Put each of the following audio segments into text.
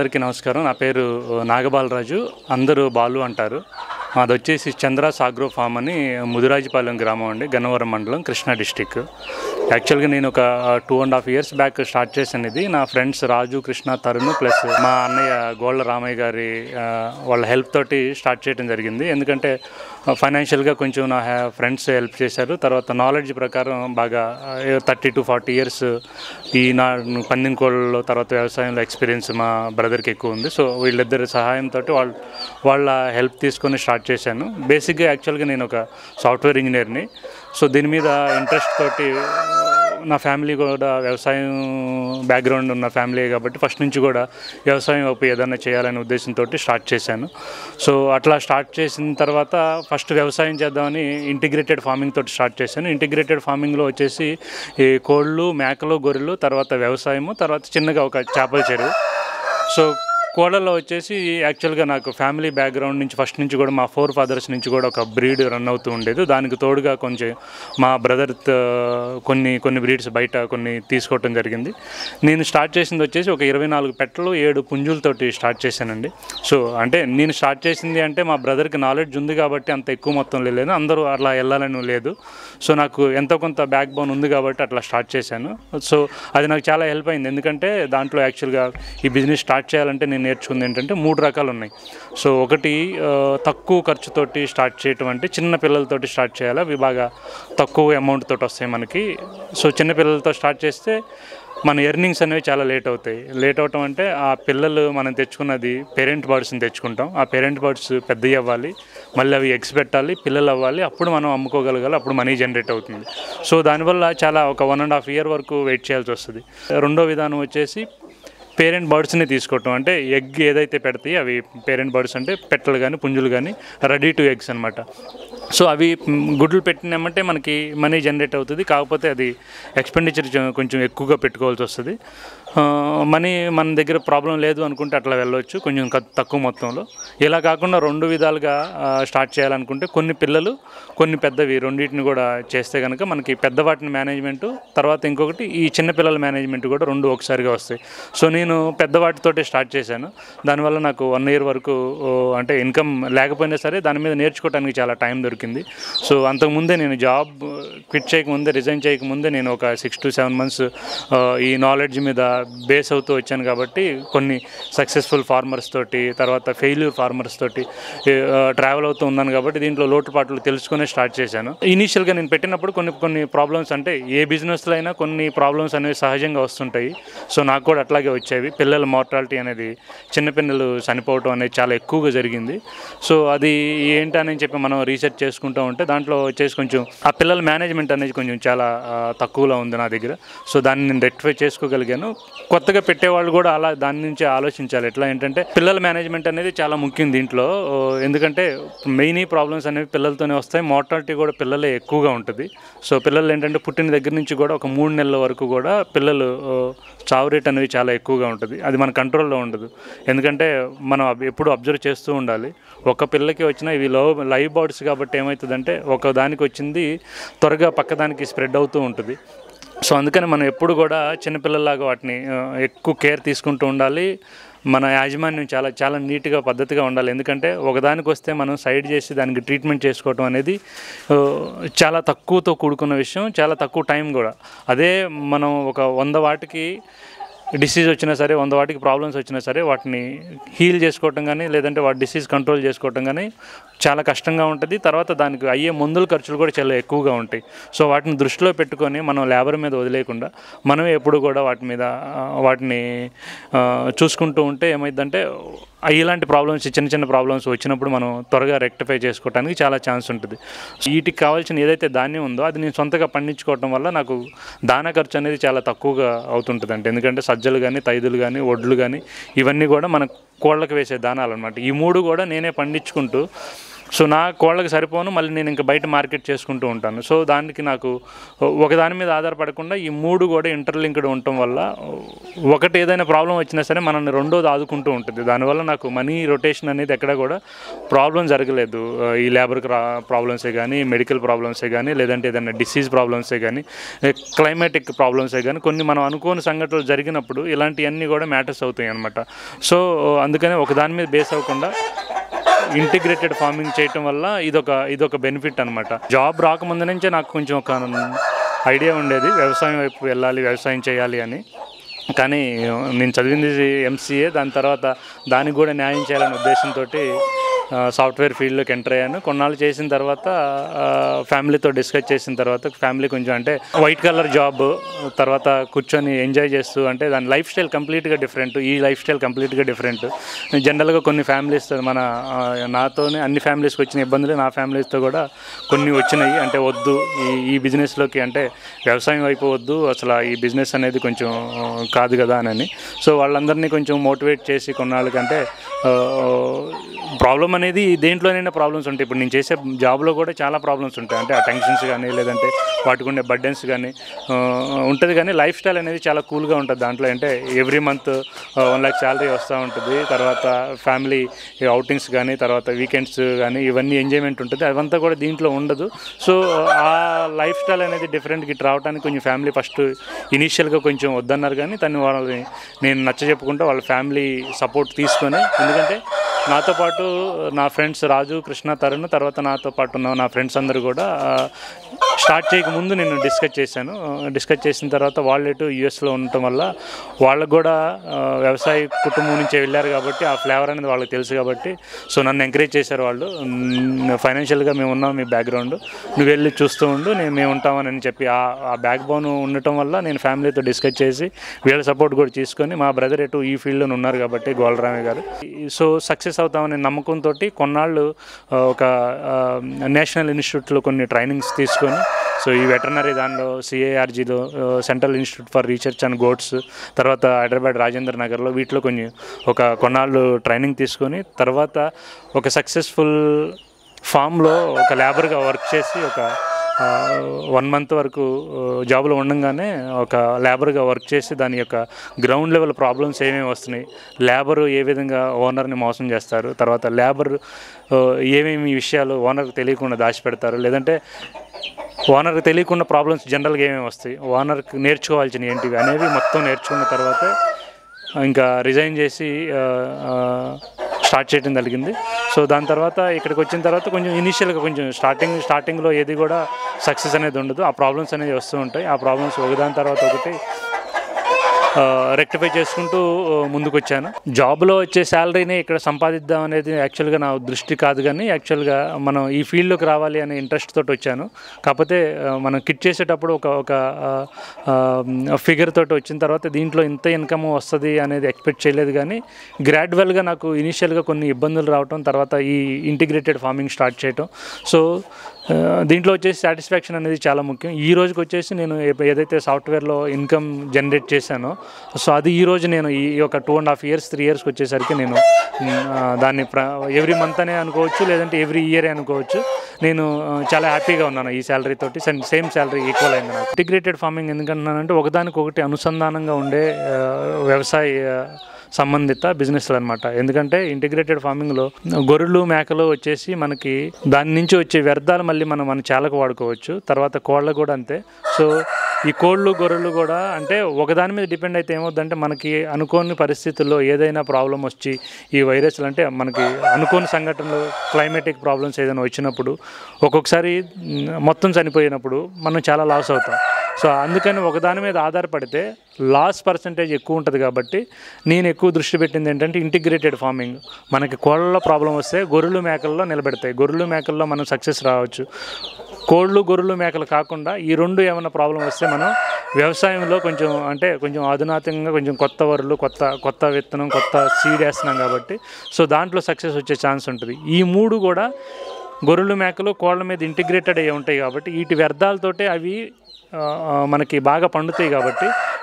అందరికీ నమస్కారం నా పేరు నాగబాలరాజు అందరూ బాలు అంటారు మాది వచ్చేసి చంద్ర సాగ్రో ఫామ్ అని ముదిరాజపాలెం గ్రామం అండి గన్నవరం మండలం కృష్ణా డిస్టిక్ యాక్చువల్గా నేను ఒక two and half years back start చేశాను ఇది నా ఫ్రెండ్స్ రాజు కృష్ణ తరుణ్ ప్లస్ మా అన్నయ్య గోళ్ళ రామయ్య గారి ఆ, వాళ్ళ హెల్ప్ తోటి స్టార్ట్ చేయడం జరిగింది ఎందుకంటే ఫైనాన్షియల్గా కొంచెం నా ఫ్రెండ్స్ హెల్ప్ చేశారు తర్వాత నాలెడ్జ్ ప్రకారం బాగా థర్టీ టు ఫార్టీ ఇయర్స్ ఈ నా పందిన కోళ్ళలో తర్వాత వ్యవసాయంలో ఎక్స్పీరియన్స్ మా బ్రదర్కి ఎక్కువ ఉంది సో వీళ్ళిద్దరి సహాయంతో వాళ్ళ వాళ్ళ హెల్ప్ తీసుకొని స్టార్ట్ చేశాను బేసిక్గా యాక్చువల్గా నేను ఒక సాఫ్ట్వేర్ ఇంజనీర్ని సో దీని మీద ఇంట్రెస్ట్ తోటి నా ఫ్యామిలీ కూడా వ్యవసాయం బ్యాక్గ్రౌండ్ ఉన్న ఫ్యామిలీ కాబట్టి ఫస్ట్ నుంచి కూడా వ్యవసాయం వైపు ఏదైనా చేయాలనే ఉద్దేశంతో స్టార్ట్ చేశాను సో అట్లా స్టార్ట్ చేసిన తర్వాత ఫస్ట్ వ్యవసాయం చేద్దామని ఇంటిగ్రేటెడ్ ఫార్మింగ్ తోటి స్టార్ట్ చేశాను ఇంటిగ్రేటెడ్ ఫార్మింగ్లో వచ్చేసి ఈ కోళ్ళు మేకలు గొర్రెలు తర్వాత వ్యవసాయము తర్వాత చిన్నగా ఒక చేపల చెరువు సో కోళ్ళలో వచ్చేసి యాక్చువల్గా నాకు ఫ్యామిలీ బ్యాక్గ్రౌండ్ నుంచి ఫస్ట్ నుంచి కూడా మా ఫోర్ ఫాదర్స్ నుంచి కూడా ఒక బ్రీడ్ రన్ అవుతూ ఉండేది దానికి తోడుగా కొంచెం మా బ్రదర్ కొన్ని కొన్ని బ్రీడ్స్ బయట కొన్ని తీసుకోవటం జరిగింది నేను స్టార్ట్ చేసింది వచ్చేసి ఒక ఇరవై నాలుగు పెట్టలు ఏడు పుంజులతోటి స్టార్ట్ చేశానండి సో అంటే నేను స్టార్ట్ చేసింది అంటే మా బ్రదర్కి నాలెడ్జ్ ఉంది కాబట్టి అంత ఎక్కువ మొత్తంలో లేదు అందరూ అలా వెళ్ళాలని లేదు సో నాకు ఎంతో కొంత బ్యాక్ బోన్ ఉంది కాబట్టి అట్లా స్టార్ట్ చేశాను సో అది నాకు చాలా హెల్ప్ అయింది ఎందుకంటే దాంట్లో యాక్చువల్గా ఈ బిజినెస్ స్టార్ట్ చేయాలంటే నేను నేర్చుకుంది ఏంటంటే మూడు రకాలు ఉన్నాయి సో ఒకటి ఆ, తక్కువ ఖర్చుతోటి స్టార్ట్ చేయటం అంటే చిన్న పిల్లలతోటి స్టార్ట్ చేయాలి అవి బాగా తక్కువ అమౌంట్ తోటి వస్తాయి మనకి సో చిన్న పిల్లలతో స్టార్ట్ చేస్తే మన ఎర్నింగ్స్ అనేవి చాలా లేట్ అవుతాయి లేట్ అవటం అంటే ఆ పిల్లలు మనం తెచ్చుకున్నది పేరెంట్ బర్డ్స్ని తెచ్చుకుంటాం ఆ పేరెంట్ బర్డ్స్ పెద్దవి అవ్వాలి మళ్ళీ అవి ఎగ్స్ పెట్టాలి పిల్లలు అవ్వాలి అప్పుడు మనం అమ్ముకోగలగాలి అప్పుడు మనీ జనరేట్ అవుతుంది సో దానివల్ల చాలా ఒక వన్ అండ్ హాఫ్ ఇయర్ వరకు వెయిట్ చేయాల్సి వస్తుంది రెండో విధానం వచ్చేసి పేరెంట్ బర్డ్స్ని తీసుకోవటం అంటే ఎగ్ ఏదైతే పెడతాయి అవి పేరెంట్ బర్డ్స్ అంటే పెట్టలు కానీ పుంజులు కానీ రెడీ టు ఎగ్స్ అనమాట సో అవి మ్, గుడ్లు పెట్టినామంటే మనకి మనీ జనరేట్ అవుతుంది కాకపోతే అది ఎక్స్పెండిచర్ కొంచెం ఎక్కువగా పెట్టుకోవాల్సి వస్తుంది ఆ, మనీ మన దగ్గర ప్రాబ్లం లేదు అనుకుంటే అట్లా వెళ్ళవచ్చు కొంచెం క- తక్కువ మొత్తంలో ఇలా కాకుండా రెండు విధాలుగా ఆ, స్టార్ట్ చేయాలనుకుంటే కొన్ని పిల్లలు కొన్ని పెద్దవి రెండింటిని కూడా చేస్తే కనుక మనకి పెద్ద వాటిని మేనేజ్మెంట్ తర్వాత ఇంకొకటి ఈ చిన్న పిల్లల మేనేజ్మెంట్ కూడా రెండు ఒకసారిగా వస్తాయి సో నేను పెద్ద వాటితోటే స్టార్ట్ చేశాను దానివల్ల నాకు వన్ ఇయర్ వరకు ఓ, అంటే ఇన్కమ్ లేకపోయినా సరే దాని మీద నేర్చుకోవడానికి చాలా టైం దొరికింది సో అంతకుముందే నేను జాబ్ క్విట్ చేయకముందే రిజైన్ చేయకముందే నేను ఒక సిక్స్ టు సెవెన్ మంత్స్ ఈ నాలెడ్జ్ మీద బేస్ అవుతూ వచ్చాను కాబట్టి కొన్ని సక్సెస్ఫుల్ ఫార్మర్స్ తోటి తర్వాత ఫెయిల్యూర్ ఫార్మర్స్ తోటి ట్రావెల్ అవుతూ ఉన్నాను కాబట్టి దీంట్లో లోటుపాట్లు తెలుసుకునే స్టార్ట్ చేశాను ఇనీషియల్గా నేను పెట్టినప్పుడు కొన్ని కొన్ని ప్రాబ్లమ్స్ అంటే ఏ బిజినెస్లో అయినా కొన్ని ప్రాబ్లమ్స్ అనేవి సహజంగా వస్తుంటాయి సో నాకు కూడా అట్లాగే వచ్చేవి పిల్లల మార్టాలిటీ అనేది చిన్నపిల్లలు చనిపోవటం అనేది చాలా ఎక్కువగా జరిగింది సో అది ఏంటని చెప్పి మనం రీసెర్చ్ చేసుకుంటూ ఉంటే దాంట్లో వచ్చేసి కొంచెం ఆ పిల్లల మేనేజ్మెంట్ అనేది కొంచెం చాలా ఆ, తక్కువలో ఉంది నా దగ్గర సో దాన్ని నేను రెక్టిఫై చేసుకోగలిగాను కొత్తగా పెట్టేవాళ్ళు కూడా అలా దాని నుంచి ఆలోచించాలి ఎట్లా ఏంటంటే పిల్లల మేనేజ్మెంట్ అనేది చాలా ముఖ్యం దీంట్లో ఓ, ఎందుకంటే మెయిన్ ప్రాబ్లమ్స్ అనేవి పిల్లలతోనే వస్తాయి మోర్టాలిటీ కూడా పిల్లలే ఎక్కువగా ఉంటుంది సో పిల్లలు ఏంటంటే పుట్టిన దగ్గర నుంచి కూడా ఒక మూడు నెలల వరకు కూడా పిల్లలు ఓ, చావు రేట్ అనేది చాలా ఎక్కువగా ఉంటుంది అది మన కంట్రోల్లో ఉండదు ఎందుకంటే మనం అబ్- ఎప్పుడు అబ్జర్వ్ చేస్తూ ఉండాలి ఒక పిల్లకి వచ్చిన ఇవి లో లైవ్ బర్డ్స్ కాబట్టి ఏమవుతుందంటే ఒక దానికి వచ్చింది త్వరగా పక్కదానికి స్ప్రెడ్ అవుతూ ఉంటుంది సో అందుకని మనం ఎప్పుడు కూడా చిన్నపిల్లల్లాగా వాటిని ఆ, ఎక్కువ కేర్ తీసుకుంటూ ఉండాలి మన యాజమాన్యం చాలా చాలా నీట్గా పద్ధతిగా ఉండాలి ఎందుకంటే ఒకదానికి వస్తే మనం సైడ్ చేసి దానికి ట్రీట్మెంట్ చేసుకోవటం అనేది ఆ, చాలా తక్కువతో కూడుకున్న విషయం చాలా తక్కువ టైం కూడా అదే మనం ఒక వంద వాటికి డిసీజ్ వచ్చినా సరే వంద వాటికి ప్రాబ్లమ్స్ వచ్చినా సరే వాటిని హీల్ చేసుకోవటం కానీ లేదంటే వాటి డిసీజ్ కంట్రోల్ చేసుకోవటం కానీ చాలా కష్టంగా ఉంటుంది తర్వాత దానికి అయ్యే మందుల ఖర్చులు కూడా చాలా ఎక్కువగా ఉంటాయి సో వాటిని దృష్టిలో పెట్టుకొని మనం లేబర్ మీద వదిలేయకుండా మనమే ఎప్పుడు కూడా వాటి మీద ఆ, వాటిని ఆ, చూసుకుంటూ ఉంటే ఏమైందంటే ఇలాంటి ప్రాబ్లమ్స్ చిన్న చిన్న ప్రాబ్లమ్స్ వచ్చినప్పుడు మనం త్వరగా రెక్టిఫై చేసుకోవడానికి చాలా ఛాన్స్ ఉంటుంది వీటికి కావాల్సిన ఏదైతే ధాన్యం ఉందో అది నేను సొంతగా పండించుకోవటం వల్ల నాకు దానా ఖర్చు అనేది చాలా తక్కువగా అవుతుంటుంది అంటే ఎందుకంటే సజ్జలు కానీ తైదులు కానీ వడ్లు కానీ ఇవన్నీ కూడా మన కోళ్ళకి వేసే దానాలు అనమాట ఈ మూడు కూడా నేనే పండించుకుంటూ సో నా కోళ్ళకి సరిపోను మళ్ళీ నేను ఇంకా బయట మార్కెట్ చేసుకుంటూ ఉంటాను సో దానికి నాకు ఒకదాని మీద ఆధారపడకుండా ఈ మూడు కూడా ఇంటర్లింక్డ్ ఉండటం వల్ల ఒకటి ఏదైనా ప్రాబ్లం వచ్చినా సరే మనల్ని రెండోది ఆదుకుంటూ ఉంటుంది దానివల్ల నాకు మనీ రొటేషన్ అనేది ఎక్కడ కూడా ప్రాబ్లం జరగలేదు ఆ, ఈ లేబర్ ప్రాబ్లమ్సే కానీ మెడికల్ ప్రాబ్లమ్సే కానీ లేదంటే ఏదైనా డిసీజ్ ప్రాబ్లమ్సే కానీ క్లైమాటిక్ ప్రాబ్లమ్సే కానీ కొన్ని మనం అనుకోని సంఘటనలు జరిగినప్పుడు ఇలాంటివన్నీ కూడా మ్యాటర్స్ అవుతాయి అనమాట సో అందుకని ఒక దాని మీద బేస్ అవ్వకుండా ఇంటిగ్రేటెడ్ ఫార్మింగ్ చేయటం వల్ల ఇదొక ఇదొక బెనిఫిట్ అనమాట జాబ్ రాకముందు నుంచే నాకు కొంచెం ఒక ఐడియా ఉండేది వ్యవసాయం వైపు వెళ్ళాలి వ్యవసాయం చేయాలి అని కానీ నేను చదివింది ఎంసీఏ దాని తర్వాత దానికి కూడా న్యాయం చేయాలనే ఉద్దేశంతో సాఫ్ట్వేర్ ఫీల్డ్లోకి ఎంటర్ అయ్యాను కొన్నాళ్ళు చేసిన తర్వాత ఫ్యామిలీతో డిస్కస్ చేసిన తర్వాత ఫ్యామిలీ కొంచెం అంటే వైట్ కలర్ జాబ్ తర్వాత కూర్చొని ఎంజాయ్ చేస్తూ అంటే దాని లైఫ్ స్టైల్ కంప్లీట్గా డిఫరెంట్ ఈ లైఫ్ స్టైల్ కంప్లీట్గా డిఫరెంట్ జనరల్గా కొన్ని ఫ్యామిలీస్ మన ఆ, నాతోనే అన్ని ఫ్యామిలీస్కి వచ్చిన ఇబ్బందులు నా ఫ్యామిలీస్తో కూడా కొన్ని వచ్చినాయి అంటే వద్దు ఈ ఈ బిజినెస్లోకి అంటే వ్యవసాయం వైపు వద్దు అసలు ఈ బిజినెస్ అనేది కొంచెం ఆ, కాదు కదా అని సో వాళ్ళందరినీ కొంచెం మోటివేట్ చేసి కొన్నాళ్ళకంటే ప్రాబ్లం అనేది దేంట్లోనైనా ప్రాబ్లమ్స్ ఉంటాయి ఇప్పుడు నేను చేసే జాబ్లో కూడా చాలా ప్రాబ్లమ్స్ ఉంటాయి అంటే ఆ టెన్షన్స్ కానీ లేదంటే వాటికి ఉండే బర్డెన్స్ కానీ ఉంటుంది కానీ లైఫ్ స్టైల్ అనేది చాలా కూల్గా ఉంటుంది దాంట్లో అంటే every month one lakh salary వస్తూ ఉంటుంది తర్వాత ఫ్యామిలీ అవుటింగ్స్ కానీ తర్వాత వీకెండ్స్ కానీ ఇవన్నీ ఎంజాయ్మెంట్ ఉంటుంది అవంతా కూడా దీంట్లో ఉండదు సో ఆ లైఫ్ స్టైల్ అనేది డిఫరెంట్గా ఇటు రావడానికి కొంచెం ఫ్యామిలీ ఫస్ట్ ఇనీషియల్గా కొంచెం వద్దన్నారు కానీ తను వాళ్ళని నేను నచ్చ చెప్పుకుంటూ వాళ్ళ ఫ్యామిలీ సపోర్ట్ తీసుకొని ఎందుకంటే నాతో పాటు నా ఫ్రెండ్స్ రాజు కృష్ణ తరుణ్ తర్వాత నాతో పాటు ఉన్న నా ఫ్రెండ్స్ అందరూ కూడా ఆ, స్టార్ట్ చేయక ముందు నేను డిస్కస్ చేశాను డిస్కస్ చేసిన తర్వాత వాళ్ళు ఎటు యూఎస్లో ఉండటం వల్ల వాళ్ళకు కూడా ఆ, వ్యవసాయ కుటుంబం నుంచే వెళ్ళారు కాబట్టి ఆ ఫ్లేవర్ అనేది వాళ్ళకి తెలుసు కాబట్టి సో నన్ను ఎంకరేజ్ చేశారు వాళ్ళు ఫైనాన్షియల్గా మేము ఉన్నాం మీ బ్యాక్గ్రౌండ్ నువ్వు వెళ్ళి చూస్తూ ఉండు నేను మేము ఉంటామని చెప్పి ఆ ఆ బ్యాక్ బోన్ ఉండటం వల్ల నేను ఫ్యామిలీతో డిస్కస్ చేసి వీళ్ళ సపోర్ట్ కూడా తీసుకొని మా బ్రదర్ ఎటు ఈ ఫీల్డ్లో ఉన్నారు కాబట్టి గోల్రామయ్య గారు సో సక్సెస్ అవుతామనే నమ్మకంతో కొన్నాళ్ళు ఆ, ఒక నేషనల్ ఇన్స్టిట్యూట్లో కొన్ని ట్రైనింగ్స్ తీసుకొని సో ఈ వెటర్నరీ దానిలో సిఏఆర్జీలో central institute for research and goats తర్వాత హైదరాబాద్ రాజేంద్ర నగర్లో వీటిలో కొన్ని ఒక కొన్నాళ్ళు ట్రైనింగ్ తీసుకొని తర్వాత ఒక సక్సెస్ఫుల్ ఫామ్లో ఒక లేబర్గా వర్క్ చేసి ఒక వన్ మంత్ వరకు ఆ, జాబ్లో ఉండగానే ఒక లేబర్గా వర్క్ చేసి దాని యొక్క గ్రౌండ్ లెవెల్ ప్రాబ్లమ్స్ ఏమేమి వస్తున్నాయి లేబర్ ఏ విధంగా ఓనర్ని మోసం చేస్తారు తర్వాత లేబర్ ఏమేమి విషయాలు ఓనర్కి తెలియకుండా దాచిపెడతారు లేదంటే ఓనర్కి తెలియకుండా ప్రాబ్లమ్స్ జనరల్గా ఏమేమి వస్తాయి ఓనర్కి నేర్చుకోవాల్సినవి ఏంటివి అనేవి మొత్తం నేర్చుకున్న తర్వాతే ఇంకా రిజైన్ చేసి ఆ, ఆ, స్టార్ట్ చేయడం జరిగింది సో దాని తర్వాత ఇక్కడికి వచ్చిన తర్వాత కొంచెం ఇనీషియల్గా కొంచెం స్టార్టింగ్ స్టార్టింగ్లో ఏది కూడా సక్సెస్ అనేది ఉండదు ఆ ప్రాబ్లమ్స్ అనేది వస్తూ ఉంటాయి ఆ ప్రాబ్లమ్స్ ఒకదాని తర్వాత ఒకటి రెక్టిఫై చేసుకుంటూ ఆ, ముందుకు వచ్చాను జాబ్లో వచ్చే శాలరీని ఇక్కడ సంపాదిద్దాం అనేది యాక్చువల్గా నా దృష్టి కాదు కానీ యాక్చువల్గా మనం ఈ ఫీల్డ్లోకి రావాలి అనే ఇంట్రెస్ట్ తోటి వచ్చాను కాకపోతే ఆ, మనం కిట్ చేసేటప్పుడు ఒక ఒక ఫిగర్ తోటి వచ్చిన తర్వాత దీంట్లో ఇంత ఇన్కమ్ వస్తుంది అనేది ఎక్స్పెక్ట్ చేయలేదు కానీ గ్రాడ్యువల్గా నాకు ఇనీషియల్గా కొన్ని ఇబ్బందులు రావటం తర్వాత ఈ ఇంటిగ్రేటెడ్ ఫార్మింగ్ స్టార్ట్ చేయటం సో ఆ, దీంట్లో వచ్చేసి సాటిస్ఫాక్షన్ అనేది చాలా ముఖ్యం ఈ రోజుకి వచ్చేసి నేను ఏ- ఏదైతే సాఫ్ట్వేర్లో ఇన్కమ్ జనరేట్ చేశానో సో అది ఈ రోజు నేను ఈ ఒక two and half years three ఇయర్స్కి వచ్చేసరికి నేను మ్, ఆ, దాన్ని ఎవ్రీ మంత్ అనే అనుకోవచ్చు లేదంటే ఎవ్రీ ఇయర్ అనుకోవచ్చు నేను ఆ, చాలా హ్యాపీగా ఉన్నాను ఈ శాలరీ తోటి సేమ్ శాలరీ ఈక్వల్ అయింది నాకు ఇంటిగ్రేటెడ్ ఫార్మింగ్ ఎందుకంటున్నానంటే ఒకదానికొకటి అనుసంధానంగా ఉండే ఆ, వ్యవసాయ సంబంధిత బిజినెస్లు అనమాట ఎందుకంటే ఇంటిగ్రేటెడ్ ఫార్మింగ్లో గొర్రెలు మేకలు వచ్చేసి మనకి దాని నుంచి వచ్చే వ్యర్థాలు మళ్ళీ మనం మన చాలకు వాడుకోవచ్చు తర్వాత కోళ్ళ కూడా అంతే సో ఈ కోళ్ళు గొర్రెలు కూడా అంటే ఒకదాని మీద డిపెండ్ అయితే ఏమవుద్దంటే మనకి అనుకోని పరిస్థితుల్లో ఏదైనా ప్రాబ్లం వచ్చి ఈ వైరస్లు అంటే మనకి అనుకోని సంఘటనలు క్లైమేటిక్ ప్రాబ్లమ్స్ ఏదైనా వచ్చినప్పుడు ఒక్కొక్కసారి మ్, మొత్తం చనిపోయినప్పుడు మనం చాలా లాస్ అవుతాం సో అందుకని ఒకదాని మీద ఆధారపడితే లాస్ పర్సంటేజ్ ఎక్కువ ఉంటుంది కాబట్టి నేను ఎక్కువ దృష్టి పెట్టింది ఏంటంటే ఇంటిగ్రేటెడ్ ఫార్మింగ్ మనకి కోళ్ళ ప్రాబ్లం వస్తే గొర్రెలు మేకల్లో నిలబెడతాయి గొర్రెలు మేకల్లో మనం సక్సెస్ రావచ్చు కోళ్ళు గొర్రెలు మేకలు కాకుండా ఈ రెండు ఏమైనా ప్రాబ్లం వస్తే మనం వ్యవసాయంలో కొంచెం అంటే కొంచెం అధునాతంగా కొంచెం కొత్త వరులు కొత్త కొత్త విత్తనం కొత్త సీడ్ వేస్తున్నాం కాబట్టి సో దాంట్లో సక్సెస్ వచ్చే ఛాన్స్ ఉంటుంది ఈ మూడు కూడా గొర్రెలు మేకలు కోళ్ళ మీద ఇంటిగ్రేటెడ్ అయ్యి ఉంటాయి కాబట్టి వీటి వ్యర్థాలతోటే అవి ఆ, ఆ, మనకి బాగా పండుతాయి కాబట్టి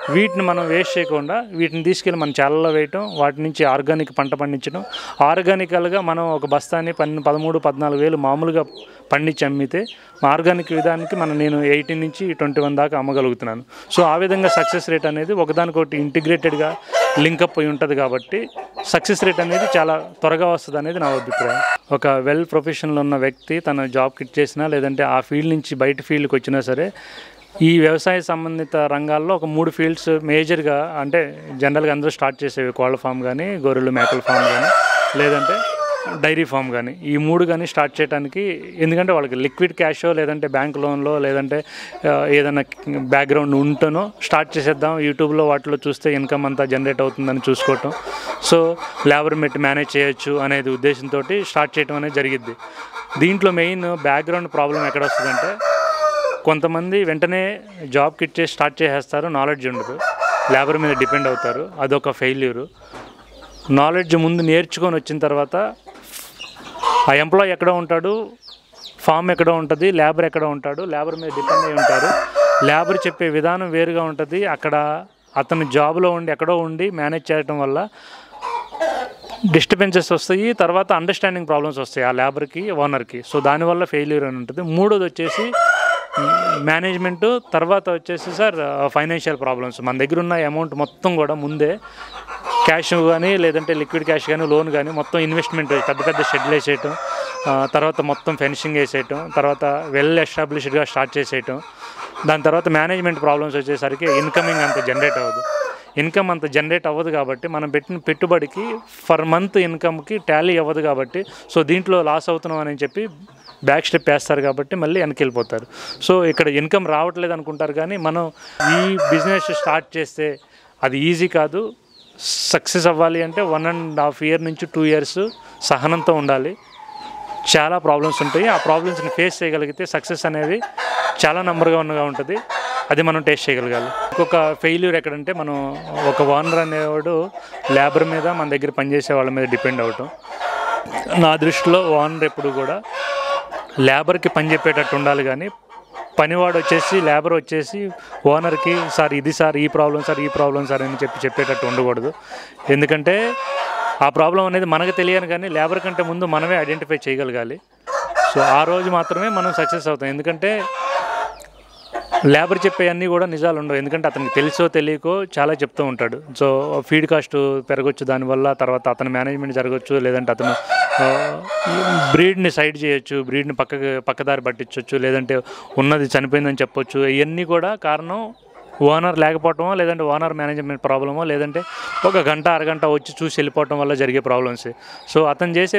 వీటిని మనం వేస్ట్ చేయకుండా వీటిని తీసుకెళ్ళి మన చాలలో వేయటం వాటి నుంచి ఆర్గానిక్ పంట పండించడం ఆర్గానికల్గా మనం ఒక బస్తాన్ని పన్నెండు పదమూడు పద్నాలుగు వేలు మామూలుగా పండించి అమ్మితే ఆర్గానిక్ విధానికి మనం నేను ఎయిటీన్ నుంచి ట్వంటీ వన్ దాకా అమ్మగలుగుతున్నాను సో ఆ విధంగా సక్సెస్ రేట్ అనేది ఒకదానికొకటి ఇంటిగ్రేటెడ్గా లింకప్ అయి ఉంటుంది కాబట్టి సక్సెస్ రేట్ అనేది చాలా త్వరగా వస్తుంది అనేది నా అభిప్రాయం ఒక వెల్ ప్రొఫెషనల్ ఉన్న వ్యక్తి తన జాబ్ కిట్ చేసినా లేదంటే ఆ ఫీల్డ్ నుంచి బయట ఫీల్డ్కి వచ్చినా సరే ఈ వ్యవసాయ సంబంధిత రంగాల్లో ఒక మూడు ఫీల్డ్స్ మేజర్గా అంటే జనరల్గా అందరూ స్టార్ట్ చేసేవి కోళ్ళ ఫామ్ కానీ గొర్రెలు మేకల ఫామ్ కానీ లేదంటే డైరీ ఫామ్ కానీ ఈ మూడు కానీ స్టార్ట్ చేయడానికి ఎందుకంటే వాళ్ళకి లిక్విడ్ క్యాష్ లేదంటే బ్యాంక్ లోన్లో లేదంటే ఆ, ఏదైనా బ్యాక్గ్రౌండ్ ఉంటేనో స్టార్ట్ చేసేద్దాం యూట్యూబ్లో వాటిలో చూస్తే ఇన్కమ్ అంతా జనరేట్ అవుతుందని చూసుకోవటం సో లేబర్ మెట్ మేనేజ్ చేయొచ్చు అనేది ఉద్దేశంతో స్టార్ట్ చేయడం అనేది జరిగిద్ది దీంట్లో మెయిన్ బ్యాక్గ్రౌండ్ ప్రాబ్లం ఎక్కడ వస్తుందంటే కొంతమంది వెంటనే జాబ్ కిట్ చేసి స్టార్ట్ చేసేస్తారు నాలెడ్జ్ ఉండదు లేబర్ మీద డిపెండ్ అవుతారు అదొక ఫెయిల్యూరు నాలెడ్జ్ ముందు నేర్చుకొని వచ్చిన తర్వాత ఆ ఎంప్లాయ్ ఎక్కడ ఉంటాడు ఫామ్ ఎక్కడ ఉంటుంది లేబర్ ఎక్కడ ఉంటాడు లేబర్ మీద డిపెండ్ అయి ఉంటారు లేబర్ చెప్పే విధానం వేరుగా ఉంటుంది అక్కడ అతను జాబ్లో ఉండి ఎక్కడో ఉండి మేనేజ్ చేయడం వల్ల డిస్టర్బెన్సెస్ వస్తాయి తర్వాత అండర్స్టాండింగ్ ప్రాబ్లమ్స్ వస్తాయి ఆ లేబర్కి ఓనర్కి సో దానివల్ల ఫెయిల్యూర్ అని ఉంటుంది మూడోది వచ్చేసి మేనేజ్మెంట్ తర్వాత వచ్చేసి సార్ ఫైనాన్షియల్ ప్రాబ్లమ్స్ మన దగ్గర ఉన్న అమౌంట్ మొత్తం కూడా ముందే క్యాష్ కానీ లేదంటే లిక్విడ్ క్యాష్ కానీ లోన్ కానీ మొత్తం ఇన్వెస్ట్మెంట్ పెద్ద పెద్ద షెడ్లు వేసేయటం ఆ, తర్వాత మొత్తం ఫెన్సింగ్ వేసేయటం తర్వాత వెల్ ఎస్టాబ్లిష్డ్గా స్టార్ట్ చేసేయటం దాని తర్వాత మేనేజ్మెంట్ ప్రాబ్లమ్స్ వచ్చేసరికి ఇన్కమింగ్ అంత జనరేట్ అవ్వదు ఇన్కమ్ అంత జనరేట్ అవ్వదు కాబట్టి మనం పెట్టిన పెట్టుబడికి ఫర్ మంత్ ఇన్కమ్కి టాలీ అవ్వదు కాబట్టి సో దీంట్లో లాస్ అవుతున్నాం అని చెప్పి బ్యాక్ స్టెప్ వేస్తారు కాబట్టి మళ్ళీ వెనక్కి వెళ్ళిపోతారు సో ఇక్కడ ఇన్కమ్ రావట్లేదు అనుకుంటారు కానీ మనం ఈ బిజినెస్ స్టార్ట్ చేస్తే అది ఈజీ కాదు సక్సెస్ అవ్వాలి అంటే వన్ అండ్ హాఫ్ ఇయర్ నుంచి టూ ఇయర్స్ సహనంతో ఉండాలి చాలా ప్రాబ్లమ్స్ ఉంటాయి ఆ ప్రాబ్లమ్స్ని ఫేస్ చేయగలిగితే సక్సెస్ అనేది చాలా నెంబర్గా ఉన్నగా ఉంటుంది అది మనం టేస్ట్ చేయగలగాలి ఇంకొక ఫెయిల్యూర్ ఎక్కడంటే మనం ఒక ఓనర్ అనేవాడు లేబర్ మీద మన దగ్గర పనిచేసే వాళ్ళ మీద డిపెండ్ అవటం నా దృష్టిలో ఓనర్ ఎప్పుడు కూడా లేబర్కి పని చెప్పేటట్టు ఉండాలి కానీ పనివాడు వచ్చేసి లేబర్ వచ్చేసి ఓనర్కి సార్ ఇది సార్ ఈ ప్రాబ్లం సార్ ఈ ప్రాబ్లం సార్ అని చెప్పి చెప్పేటట్టు ఉండకూడదు ఎందుకంటే ఆ ప్రాబ్లం అనేది మనకు తెలియను కానీ లేబర్ కంటే ముందు మనమే ఐడెంటిఫై చేయగలగాలి సో ఆ రోజు మాత్రమే మనం సక్సెస్ అవుతాం ఎందుకంటే లేబర్ చెప్పే అన్నీ కూడా నిజాలు ఉండవు ఎందుకంటే అతనికి తెలుసో తెలియకో చాలా చెప్తూ ఉంటాడు సో ఫీడ్ కాస్ట్ పెరగచ్చు దానివల్ల తర్వాత అతని మేనేజ్మెంట్ జరగచ్చు లేదంటే అతను బ్రీడ్ని సైడ్ చేయొచ్చు బ్రీడ్ని పక్కకి పక్కదారి పట్టించవచ్చు లేదంటే ఉన్నది చనిపోయిందని చెప్పొచ్చు ఇవన్నీ కూడా కారణం ఓనర్ లేకపోవటమో లేదంటే ఓనర్ మేనేజ్మెంట్ ప్రాబ్లమో లేదంటే ఒక గంట అరగంట వచ్చి చూసి వెళ్ళిపోవటం వల్ల జరిగే ప్రాబ్లమ్స్ సో అతను చేసే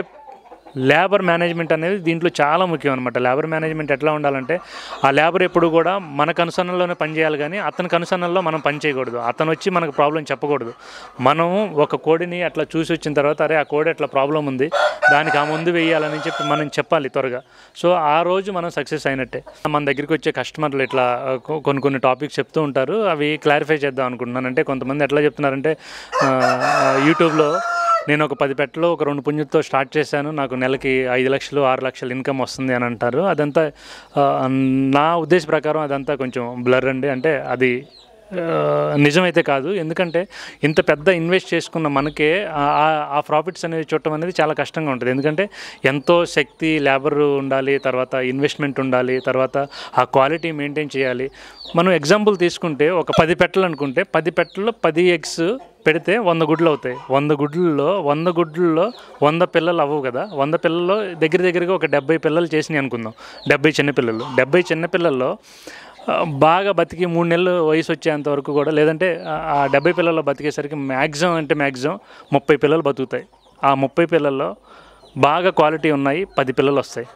లేబర్ మేనేజ్మెంట్ అనేది దీంట్లో చాలా ముఖ్యం అనమాట లేబర్ మేనేజ్మెంట్ ఎట్లా ఉండాలంటే ఆ లేబర్ ఎప్పుడు కూడా మన కనుసన్నల్లోనే పని చేయాలి కానీ అతని కనుసన్నల్లో మనం పని చేయకూడదు అతను వచ్చి మనకు ప్రాబ్లం చెప్పకూడదు మనం ఒక కోడిని అట్లా చూసి వచ్చిన తర్వాత అరే ఆ కోడి అట్లా ప్రాబ్లం ఉంది దానికి ఆ ముందు వేయాలని చెప్పి మనం చెప్పాలి త్వరగా సో ఆ రోజు మనం సక్సెస్ అయినట్టే మన దగ్గరికి వచ్చే కస్టమర్లు ఇట్లా ఆ, కొ- కొన్ని కొన్ని టాపిక్స్ చెప్తూ ఉంటారు అవి క్లారిఫై చేద్దాం అనుకుంటున్నాను అంటే కొంతమంది ఎట్లా చెప్తున్నారంటే ఆ, ఆ, యూట్యూబ్లో నేను ఒక పది పెట్టలో ఒక రెండు పుంజులతో స్టార్ట్ చేశాను నాకు నెలకి ఐదు లక్షలు ఆరు లక్షలు ఇన్కమ్ వస్తుంది అని అంటారు అదంతా ఆ, నా ఉద్దేశ ప్రకారం అదంతా కొంచెం బ్లర్ అండి అంటే అది ఆ, నిజమైతే కాదు ఎందుకంటే ఇంత పెద్ద ఇన్వెస్ట్ చేసుకున్న మనకే ఆ- ఆ- ఆ ప్రాఫిట్స్ అనేది చూడటం అనేది చాలా కష్టంగా ఉంటుంది ఎందుకంటే ఎంతో శక్తి లేబర్ ఉండాలి తర్వాత ఇన్వెస్ట్మెంట్ ఉండాలి తర్వాత ఆ క్వాలిటీ మెయింటైన్ చేయాలి మనం ఎగ్జాంపుల్ తీసుకుంటే ఒక పది పెట్టలు అనుకుంటే పది పెట్టల్లో పది ఎగ్స్ పెడితే వంద గుడ్లు అవుతాయి వంద గుడ్లలో వంద గుడ్లలో వంద పిల్లలు అవ్వవు కదా వంద పిల్లల్లో దగ్గర దగ్గరగా ఒక డెబ్బై పిల్లలు చేసినాయి అనుకుందాం డెబ్బై చిన్న పిల్లలు డెబ్బై చిన్న పిల్లల్లో ఆ, బాగా బతికి మూడు నెలలు వయసు వచ్చేంత వరకు కూడా లేదంటే ఆ- ఆ డెబ్బై పిల్లల్లో బతికేసరికి మ్యాక్సిమం అంటే మ్యాక్సిమం ముప్పై పిల్లలు బతుకుతాయి ఆ ముప్పై పిల్లల్లో బాగా క్వాలిటీ ఉన్నాయి పది పిల్లలు వస్తాయి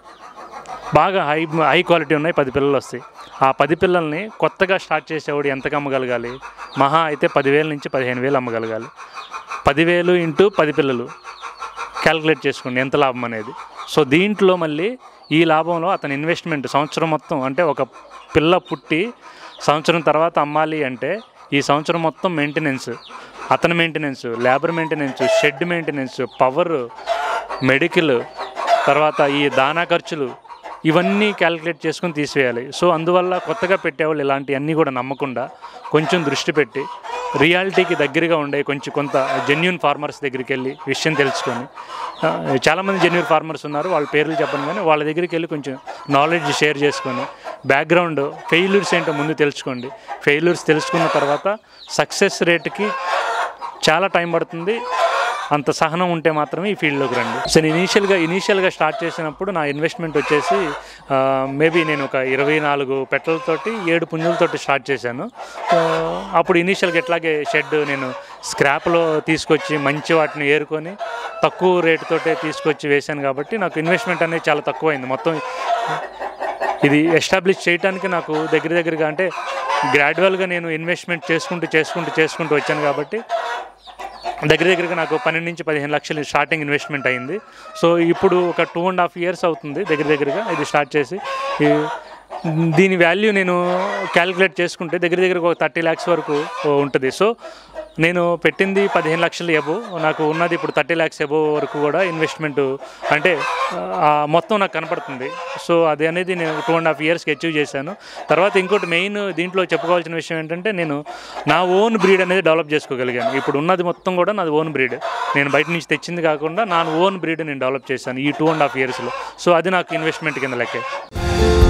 బాగా హై హై క్వాలిటీ ఉన్నాయి పది పిల్లలు వస్తాయి ఆ పది పిల్లల్ని కొత్తగా స్టార్ట్ చేసేవాడు ఎంతకు అమ్మగలగాలి మహా అయితే పదివేల నుంచి పదిహేను వేలు అమ్మగలగాలి పదివేలు ఇంటూ పది పిల్లలు క్యాలిక్యులేట్ చేసుకోండి ఎంత లాభం అనేది సో దీంట్లో మళ్ళీ ఈ లాభంలో అతని ఇన్వెస్ట్మెంట్ సంవత్సరం మొత్తం అంటే ఒక పిల్ల పుట్టి సంవత్సరం తర్వాత అమ్మాలి అంటే ఈ సంవత్సరం మొత్తం మెయింటెనెన్స్ అతని maintenance labour maintenance shed maintenance power medical తర్వాత ఈ దానా ఖర్చులు ఇవన్నీ క్యాలిక్యులేట్ చేసుకొని తీసివేయాలి సో అందువల్ల కొత్తగా పెట్టేవాళ్ళు ఇలాంటివన్నీ కూడా నమ్మకుండా కొంచెం దృష్టి పెట్టి రియాలిటీకి దగ్గరగా ఉండే కొంచెం కొంత జెన్యున్ ఫార్మర్స్ దగ్గరికి వెళ్ళి విషయం తెలుసుకొని ఆ, చాలామంది జెన్యున్ ఫార్మర్స్ ఉన్నారు వాళ్ళ పేర్లు చెప్పను కానీ వాళ్ళ దగ్గరికి వెళ్ళి కొంచెం నాలెడ్జ్ షేర్ చేసుకొని బ్యాక్గ్రౌండ్ ఫెయిల్యూర్స్ ఏంటో ముందు తెలుసుకోండి ఫెయిల్యూర్స్ తెలుసుకున్న తర్వాత సక్సెస్ రేట్కి చాలా టైం పడుతుంది అంత సహనం ఉంటే మాత్రమే ఈ ఫీల్డ్లోకి రండి సో నేను ఇనీషియల్గా ఇనీషియల్గా స్టార్ట్ చేసినప్పుడు నా ఇన్వెస్ట్మెంట్ వచ్చేసి మేబీ నేను ఒక ఇరవై నాలుగు పెట్టలతోటి ఏడు పుంజులతోటి స్టార్ట్ చేశాను ఆ, అప్పుడు ఇనీషియల్గా ఎట్లాగే షెడ్ నేను స్క్రాప్లో తీసుకొచ్చి మంచి వాటిని ఏరుకొని తక్కువ రేటుతోటే తీసుకొచ్చి వేశాను కాబట్టి నాకు ఇన్వెస్ట్మెంట్ అనేది చాలా తక్కువైంది మొత్తం ఇది ఎస్టాబ్లిష్ చేయడానికి నాకు దగ్గర దగ్గరగా అంటే గ్రాడ్యువల్గా నేను ఇన్వెస్ట్మెంట్ చేసుకుంటూ చేసుకుంటూ చేసుకుంటూ వచ్చాను కాబట్టి దగ్గర దగ్గరగా నాకు పన్నెండు నుంచి పదిహేను లక్షలు స్టార్టింగ్ ఇన్వెస్ట్మెంట్ అయింది సో ఇప్పుడు ఒక టూ అండ్ హాఫ్ ఇయర్స్ అవుతుంది దగ్గర దగ్గరగా ఇది స్టార్ట్ చేసి ఈ- దీని వాల్యూ నేను క్యాలిక్యులేట్ చేసుకుంటే దగ్గర దగ్గర ఒక థర్టీ ల్యాక్స్ వరకు ఉంటుంది సో నేను పెట్టింది పదిహేను లక్షలు ఎబో నాకు ఉన్నది ఇప్పుడు థర్టీ ల్యాక్స్ ఎబో వరకు కూడా ఇన్వెస్ట్మెంట్ అంటే ఆ, మొత్తం నాకు కనపడుతుంది సో అది అనేది నేను టూ అండ్ హాఫ్ ఇయర్స్కి అచీవ్ చేశాను తర్వాత ఇంకోటి మెయిన్ దీంట్లో చెప్పుకోవాల్సిన విషయం ఏంటంటే నేను నా ఓన్ బ్రీడ్ అనేది డెవలప్ చేసుకోగలిగాను ఇప్పుడు ఉన్నది మొత్తం కూడా నాది ఓన్ బ్రీడ్ నేను బయట నుంచి తెచ్చింది కాకుండా నా ఓన్ బ్రీడ్ నేను డెవలప్ చేశాను ఈ టూ అండ్ హాఫ్ ఇయర్స్లో సో అది నాకు ఇన్వెస్ట్మెంట్ కింద లెక్కే